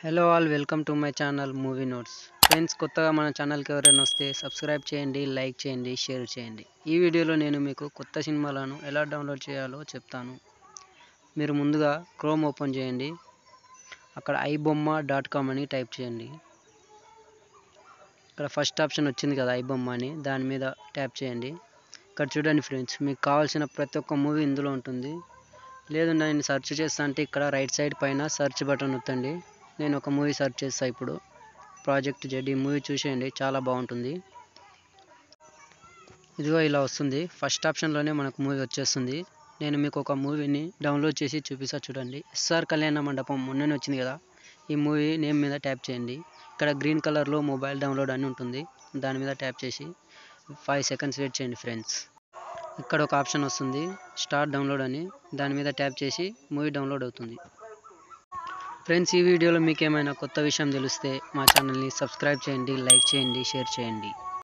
hello all welcome to my channel movie notes friends కొత్తగా మన ఛానల్కి ఎవరైనా వస్తే సబ్స్క్రైబ్ చేయండి లైక్ చేయండి షేర్ చేయండి ఈ వీడియోలో నేను మీకు కొత్త సినిమాలను ఎలా డౌన్లోడ్ చేయాలో చెప్తాను మీరు ముందుగా క్రోమ్ ఓపెన్ చేయండి అక్కడ ఐబొమ్మ డాట్ కామ్ అని టైప్ చేయండి ఇక్కడ ఫస్ట్ ఆప్షన్ వచ్చింది కదా ఐబొమ్మ అని దాని మీద ట్యాప్ చేయండి ఇక్కడ చూడండి ఫ్రెండ్స్ మీకు కావాల్సిన ప్రతి ఒక్క మూవీ ఇందులో ఉంటుంది లేదు నేను సెర్చ్ చేస్తా అంటే ఇక్కడ రైట్ సైడ్ పైన సెర్చ్ బటన్ నొత్తండి నేను ఒక మూవీ సెర్చ్ చేస్తా ఇప్పుడు ప్రాజెక్ట్ జెడ్ ఈ మూవీ చూసేయండి చాలా బాగుంటుంది ఇదిగో ఇలా వస్తుంది ఫస్ట్ ఆప్షన్లోనే మనకు మూవీ వచ్చేస్తుంది నేను మీకు ఒక మూవీని డౌన్లోడ్ చేసి చూపిస్తా చూడండి ఎస్ఆర్ కళ్యాణ మండపం మొన్ననే వచ్చింది కదా ఈ మూవీ నేమ్ మీద ట్యాప్ చేయండి ఇక్కడ గ్రీన్ కలర్లో మొబైల్ డౌన్లోడ్ అని ఉంటుంది దాని మీద ట్యాప్ చేసి ఫైవ్ సెకండ్స్ వెయిట్ చేయండి ఫ్రెండ్స్ ఇక్కడ ఒక ఆప్షన్ వస్తుంది స్టార్ట్ డౌన్లోడ్ అని దాని మీద ట్యాప్ చేసి మూవీ డౌన్లోడ్ అవుతుంది ఫ్రెండ్స్ ఈ వీడియోలో మీకు ఏమైనా కొత్త విషయం తెలిస్తే మా ఛానల్ని సబ్స్క్రైబ్ చేయండి లైక్ చేయండి షేర్ చేయండి